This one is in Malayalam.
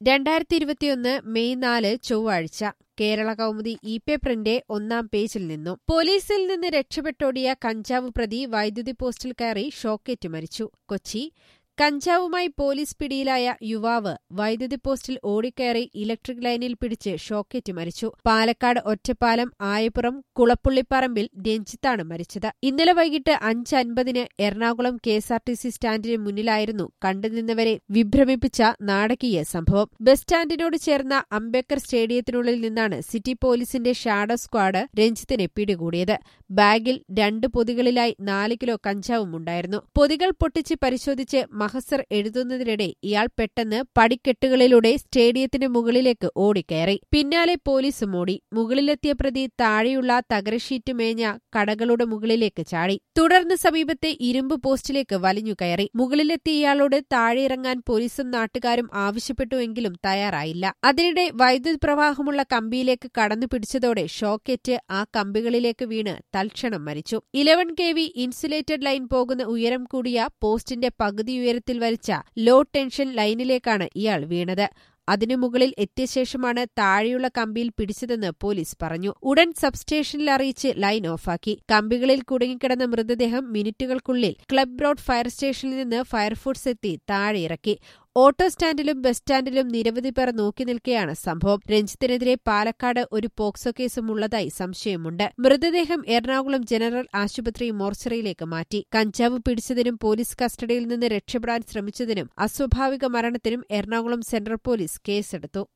രണ്ടായിരത്തി ഇരുപത്തിയൊന്ന് മെയ് നാല് ചൊവ്വാഴ്ച കേരള കൗമുദി ഇ പേപ്പറിന്റെ ഒന്നാം പേജിൽ നിന്നും പോലീസിൽ നിന്ന് രക്ഷപ്പെട്ടോടിയ കഞ്ചാവ് പ്രതി വൈദ്യുതി പോസ്റ്റിൽ കയറി ഷോക്കേറ്റ് മരിച്ചു കൊച്ചി കഞ്ചാവുമായി പോലീസ് പിടിയിലായ യുവാവ് വൈദ്യുതി പോസ്റ്റിൽ ഓടിക്കയറി ഇലക്ട്രിക് ലൈനിൽ പിടിച്ച് ഷോക്കേറ്റ് മരിച്ചു പാലക്കാട് ഒറ്റപ്പാലം ആയപ്പുറം കുളപ്പുള്ളിപ്പറമ്പിൽ രഞ്ജിത്താണ് മരിച്ചത് ഇന്നലെ വൈകിട്ട് അഞ്ച് അൻപതിന് Ernakulam K S R T C സ്റ്റാൻഡിന് മുന്നിലായിരുന്നു കണ്ടുനിന്നവരെ വിഭ്രമിപ്പിച്ച നാടകീയ സംഭവം ബസ് സ്റ്റാൻഡിനോട് ചേർന്ന അംബേദ്കർ സ്റ്റേഡിയത്തിനുള്ളിൽ നിന്നാണ് സിറ്റി പോലീസിന്റെ ഷാഡോ സ്ക്വാഡ് രഞ്ജിത്തിനെ പിടികൂടിയത് ബാഗിൽ രണ്ട് പൊതികളിലായി നാല് കിലോ കഞ്ചാവും ഉണ്ടായിരുന്നു പൊതികൾ പൊട്ടിച്ച് പരിശോധിച്ച് മഹസർ എഴുതുന്നതിനിടെ ഇയാൾ പെട്ടെന്ന് പടിക്കെട്ടുകളിലൂടെ സ്റ്റേഡിയത്തിന് മുകളിലേക്ക് ഓടിക്കയറി പിന്നാലെ പോലീസും ഓടി മുകളിലെത്തിയ പ്രതി താഴെയുള്ള തകരഷീറ്റ് മേഞ്ഞ കടകളുടെ മുകളിലേക്ക് ചാടി തുടർന്ന് സമീപത്തെ ഇരുമ്പ് പോസ്റ്റിലേക്ക് വലിഞ്ഞു കയറി മുകളിലെത്തിയ ഇയാളോട് താഴെ ഇറങ്ങാൻ പോലീസും നാട്ടുകാരും ആവശ്യപ്പെട്ടുവെങ്കിലും തയ്യാറായില്ല അതിനിടെ വൈദ്യുത് പ്രവാഹമുള്ള കമ്പിയിലേക്ക് കടന്നു പിടിച്ചതോടെ ഷോക്കേറ്റ് ആ കമ്പികളിലേക്ക് വീണ് തൽക്ഷണം മരിച്ചു eleven K V insulated line പോകുന്ന ഉയരം കൂടിയ പോസ്റ്റിന്റെ പകുതി ഉയരത്തിൽ വലിച്ച ലോ ടെൻഷൻ ലൈനിലേക്കാണ് ഇയാൾ വീണത് അതിനു മുകളിൽ എത്തിയ ശേഷമാണ് താഴെയുള്ള കമ്പിയിൽ പിടിച്ചതെന്ന് പോലീസ് പറഞ്ഞു ഉടൻ സബ്സ്റ്റേഷനിൽ അറിയിച്ച് ലൈൻ ഓഫാക്കി കമ്പികളിൽ കുടുങ്ങിക്കിടന്ന മൃതദേഹം മിനിറ്റുകൾക്കുള്ളിൽ ക്ലബ് റോഡ് ഫയർ സ്റ്റേഷനിൽ നിന്ന് ഫയർഫോഴ്സ് എത്തി താഴെ ഇറക്കി ഓട്ടോ സ്റ്റാൻഡിലും ബസ് സ്റ്റാൻഡിലും നിരവധി പേർ നോക്കി നിൽക്കെയാണ് സംഭവം രഞ്ജിത്തിനെതിരെ പാലക്കാട് ഒരു പോക്സോ കേസും ഉള്ളതായി സംശയമുണ്ട് മൃതദേഹം എറണാകുളം ജനറൽ ആശുപത്രി മോർച്ചറിയിലേക്ക് മാറ്റി കഞ്ചാവ് പിടിച്ചതിനും പോലീസ് കസ്റ്റഡിയിൽ നിന്ന് രക്ഷപ്പെടാൻ ശ്രമിച്ചതിനും അസ്വാഭാവിക മരണത്തിനും എറണാകുളം സെൻട്രൽ പോലീസ് കേസെടുത്തു